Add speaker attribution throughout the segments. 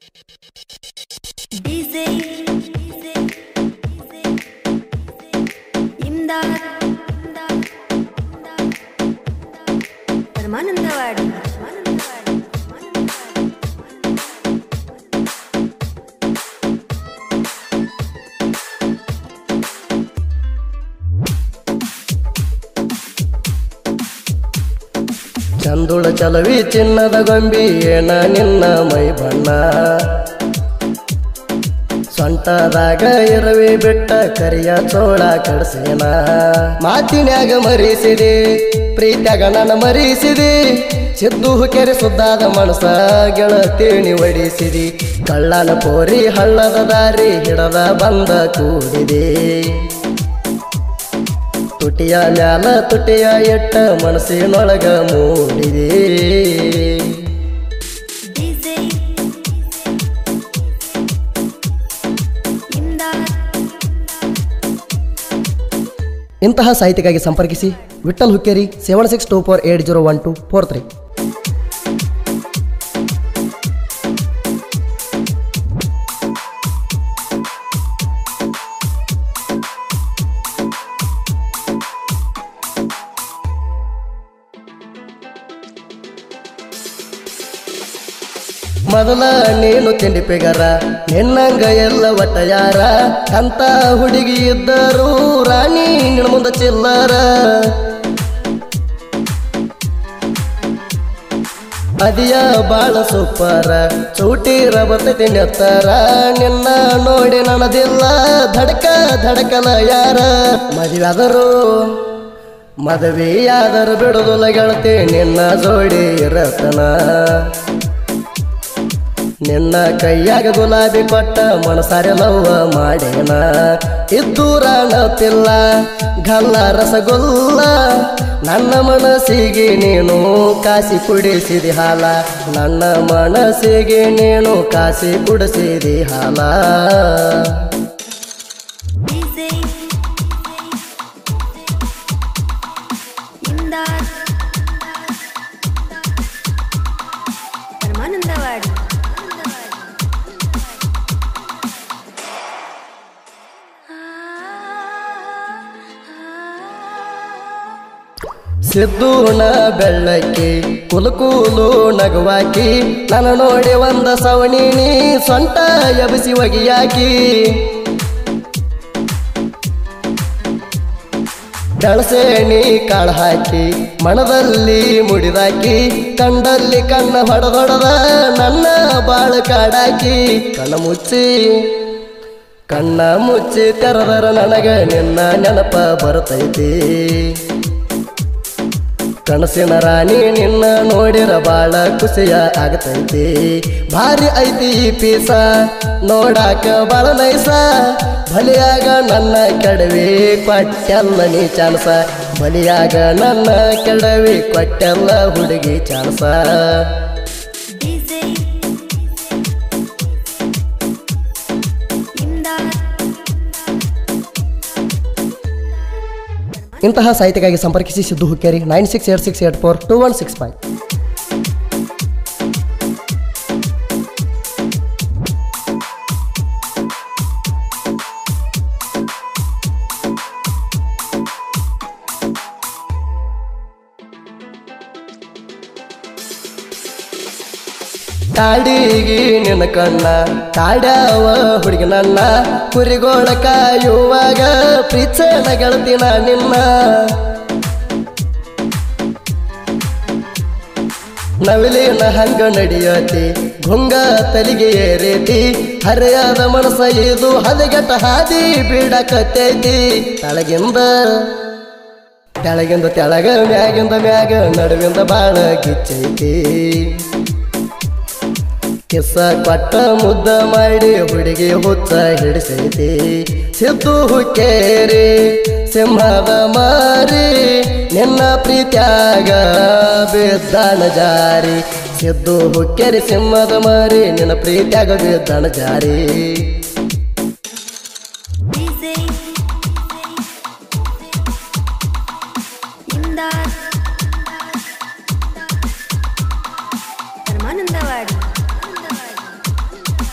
Speaker 1: DJ ಇಮ್ದಾದ್ Paramanandawadi Paramanandawadi
Speaker 2: ಚಂದುಳ ಚಲವಿ ಚಿನ್ನದ ಗೊಂಬಿ ಏನ ನಿನ್ನ ಮೈ ಬಣ್ಣ ಸೊಂಟದಾಗ ಇರವಿ ಬಿಟ್ಟ ಕರಿಯ ಚೋಳ ಕಡಸೇನ ಮಾತಿನ್ಯಾಗ ಮರಿಸಿದೆ ಪ್ರೀತ್ಯಾಗ ನನ್ನ ಮರಿಸಿದೆ ಸಿದ್ದು ಕೆರೆ ಸುದ್ದಾದ ಮನಸ ಗೆಳತೀನಿ ಒಡಿಸಿದಿ ಕಳ್ಳನ ಪೋರಿ ಹಳ್ಳದ ದಾರಿ ಹಿಡದ ಬಂದ ಕೂಡಿದೆ ತುಟಿಯ ಮ್ಯಾಲ ತುಟಿಯ ಎಟ್ಟ ಮನಸ್ಸಿನೊಳಗ ಮೂಡಿದೆ
Speaker 1: DJ ಇಮ್ದಾದ್
Speaker 2: ಇಂತಹ ಸಾಹಿತ್ಯಕ್ಕಾಗಿ ಸಂಪರ್ಕಿಸಿ Vithal Hukkeri seven six two four eight zero one two four three ಮೊದಲ ನೀನು ತಿಂಡಿ ಪಿಗರ ನಿನ್ನಂಗ ಎಲ್ಲ ಒಟ್ಟ ಯಾರ ಅಂತ ಹುಡುಗಿ ಇದ್ದರು ರಾಣಿ ನಿನ್ನ ಮುಂದ ಚಿಲ್ಲರ ಅದಿಯ ಬಾಳ ಸೂಪರ ಚೂಟಿರ ಬರ್ತೈತಿ ನೆತ್ತರ ನಿನ್ನ ನೋಡಿ ನನದಿಲ್ಲ ಧಡಕ ಧಡಕಲ ಯಾರ ಮದುವೆಯಾದರು ಮದುವೆಯಾದರು ಬಿಡುದಿಲ್ಲ ಗೆಳತಿ ನಿನ್ನ ಜೋಡಿ ಇರತನ ನಿನ್ನ ಕೈಯಾಗ ಗುಲಾಬಿ ಕೊಟ್ಟ ಮನಸಾರೆ ಲವ್ವ ಮಾಡೇನ ಇದ್ದೂರ ನತ್ತಿಲ್ಲ ಗಲ್ಲ ರಸಗುಲ್ಲ ನನ್ನ ಮನಸ್ಸಿಗೆ ನೀನು ಕಾಸಿ ಕುಡಿಸಿದಿ ಹಾಲ ನನ್ನ ಮನಸ್ಸಿಗೆ ನೀನು ಕಾಸಿ ಕುಡಿಸಿದಿ ಹಾಲ
Speaker 1: DJ ಇಮ್ದಾದ್ ಪರಮಾನಂದವಾಡಿ
Speaker 2: ಸಿದ್ದೂನ ಬೆಳ್ಳಕ್ಕಿ ಕುಲುಕೂಲು ನಗುವಾಕಿ ನನ್ನ ನೋಡಿ ಒಂದ ಸವಣಿನಿ ಸೊಂಟ ಎಬಸಿ ಒಗಿಯಾಕಿ ದಳಸೇಣಿ ಕಾಳು ಹಾಕಿ ಮಣದಲ್ಲಿ ಮುಡಿದಾಕಿ ಕಂಡಲ್ಲಿ ಕಣ್ಣ ಹೊಡೆದೊಡದ ನನ್ನ ಬಾಳು ಕಾಡಾಕಿ ಕಣ್ಣ ಮುಚ್ಚಿ ಕಣ್ಣ ಮುಚ್ಚಿ ತೆರೆದರ ನನಗ ನಿನ್ನ ನೆನಪ ಬರ್ತೈತಿ ಕನಸಿನ ರಾಣಿ ನಿನ್ನ ನೋಡಿರ ಬಾಳ ಖುಷಿಯ ಆಗತೈತಿ ಭಾರಿ ಐತಿ ಈ ಪೀಸ ನೋಡಾಕ ಬಾಳ ನೈಸ ಬಲಿಯಾಗ ನನ್ನ ಕೆಡವಿ ಕೊಟ್ಟೆಲ್ಲ ನೀ ಚಾನ್ಸ ಬಲಿಯಾಗ ನನ್ನ ಕೆಡವಿ ಕೊಟ್ಟೆಲ್ಲ ಹುಡುಗಿ ಚಾನ್ಸ
Speaker 1: DJ ಇಮ್ದಾದ್
Speaker 2: ಇಂತಹ ಸಾಹಿತ್ಯಕ್ಕಾಗಿ ಸಂಪರ್ಕಿಸಿ Siddu Hukkeri nine six eight six eight four two one six five ಕಾಡಿಗಿ ನಿನ್ನ ಕಣ್ಣ ಕಾಡ್ಯಾವ ಹುಡುಗಿ ನನ್ನ ಕುರಿಗೋಳ ಕಾಯುವಾಗ ಪ್ರೀಚನ ಗೆಳತಿನ ನಿನ್ನ ನವಿಲಿನ ಹಂಗ ನಡೆಯತಿ ಭುಂಗ ತಲಿಗೆ ಏರೇತಿ ಹರಿಯಾದ ಮನಸ ಇದು ಹದಗೆಟ್ಟ ಹಾದಿ ಬೀಡಕತ್ತೈತಿ ತಳಗಿಂದ ತೆಳಗಿಂದ ತೆಳಗ ಮ್ಯಾಗಿಂದ ಮ್ಯಾಗ ನಡುವಿಂದ ಬಾಳ ಗಿಚ್ಚೈತಿ ಕಿಸ್ಸ ಕೊಟ್ಟ ಮುದ್ದ ಮಾಡಿ ಹುಡುಗಿ ಹುಚ್ಚ ಹಿಡಿಸೈತಿ ಸಿದ್ದು ಹುಕ್ಕೇರಿ ಸಿಂಹದ ಮಾರಿ ನಿನ್ನ ಪ್ರೀತ್ಯಾಗ ಬಿದ್ದಾನ ಜಾರಿ ಸಿದ್ದು ಹುಕ್ಕೇರಿ ಸಿಂಹದ ಮಾರಿ ನಿನ್ನ ಪ್ರೀತ್ಯಾಗ ಬಿದ್ದಾನ ಜಾರಿ
Speaker 1: DJ ಇಮ್ದಾದ್ ಪರಮಾನಂದವಾಡಿ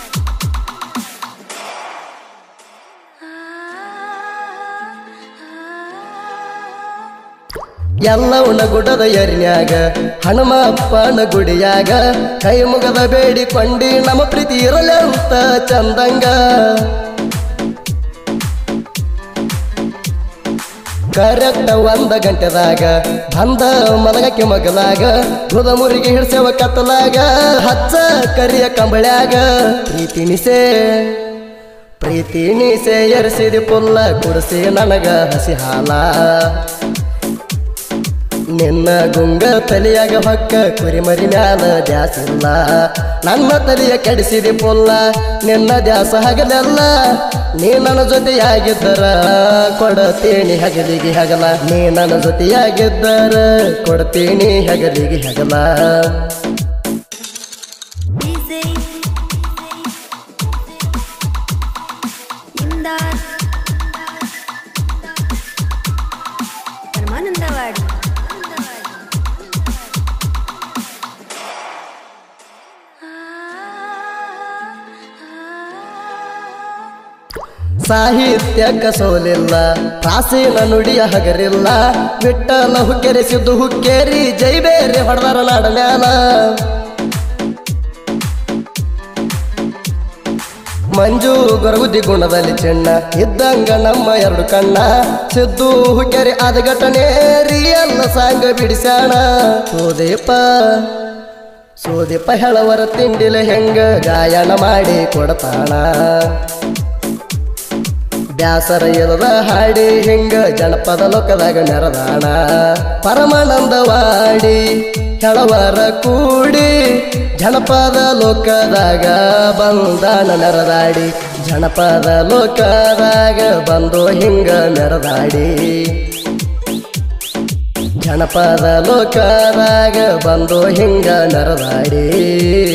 Speaker 2: ಎಲ್ಲವನ್ನ ಗುಡ್ಡದ ಎರಿನ್ಯಾಗ ಹನುಮಪ್ಪನ ಗುಡಿಯಾಗ ಕೈ ಮುಗದ ಬೇಡಿಕೊಂಡಿ ನಮ್ಮ ಪ್ರೀತಿ ಇರಲಿ ಅಂತ ಚಂದಂಗ ಕರೆಕ್ಟ್ ಒಂದ ಗಂಟೆದಾಗ ಬಂದ ಮಲಗಕ್ಕೆ ಮಗಲಾಗ ಗುದ ಮುರಿಗೆ ಹಿಡ್ಸೇವ ಕತ್ತಲಾಗ ಹಚ್ಚ ಕರಿಯ ಕಂಬಳ್ಯಾಗ ಪ್ರೀತಿ ನಿಸೆ ಪ್ರೀತಿ ನೀಸೆ ಎರ್ಸಿದಿ ಪುಲ್ಲ ಕುಡಿಸಿ ನನಗ ಹಸಿ ಹಾಲ ನಿನ್ನ ಗುಂಗ ತಲಿಯಾಗ ಹೊಕ್ಕ ಕುರಿಮರಿ ಮ್ಯಾಲ ದ್ಯಾಸಿಲ್ಲ ನನ್ನ ತಲಿಯ ಕೆಡಿಸಿದಿ ಪುಲ್ಲ ನಿನ್ನ ದ್ಯಾಸ ಹಗಲೆಲ್ಲ ನೀ ನನ್ನ ಜೊತೆಯಾಗಿದ್ದರ ಕೊಡತೀನಿ ಹಗಲಿಗೆ ಹಗಲ ನೀ ನನ್ನ ಜೊತೆಯಾಗಿದ್ದರ ಕೊಡ್ತೀನಿ ಹಗಲಿಗೆ ಹಗಲ
Speaker 1: DJ ಇಂದಾರ್ ಪರಮಾನಂದವಾಡಿ
Speaker 2: ಸಾಹಿತ್ಯಕ್ಕ ಸೋಲಿಲ್ಲ ಪ್ರಾಚೀನ ನುಡಿಯ ಹಗರಿಲ್ಲ ವಿಠಲ ಹುಕ್ಕೆರಿಸಿದ್ದು ಹುಕ್ಕೇರಿ ಜೈ ಬೇರೆ ಹೊಡೆದರ ನಾಡ ಮ್ಯಾಲ ಮಂಜು ಗರಗುದ್ದಿ ಗುಣದಲ್ಲಿ ಚೆನ್ನ ಇದ್ದಂಗ ನಮ್ಮ ಎರಡು ಕಣ್ಣ ಸಿದ್ದು ಹುಕ್ಕೇರಿ ಆದ ಘಟನೆ ರಿಯಲ್ ಸಾಂಗ ಬಿಡಿಸ್ಯಾಣ ಸೋದೀಪ ಸೋದೀಪ ಹೇಳವರ ತಿಂಡಿಲ ಹೆಂಗ ಗಾಯನ ಮಾಡಿ ಕೊಡತಾಣ ಬ್ಯಾಸರ ಇಲ್ಲದ ಹಾಡಿ ಹಿಂಗ ಜನಪದ ಲೋಕದಾಗ ನೆರದಾಣ ಪರಮಾನಂದವಾಡಿ ಹೆಳವರ ಕೂಡಿ ಜನಪದ ಲೋಕದಾಗ ಬಂದಾನ ನೆರದಾಡಿ ಜನಪದ ಲೋಕದಾಗ ಬಂದು ಹಿಂಗ ನೆರದಾಡಿ ಜನಪದ ಲೋಕದಾಗ ಬಂದು ಹಿಂಗ ನೆರದಾಡಿ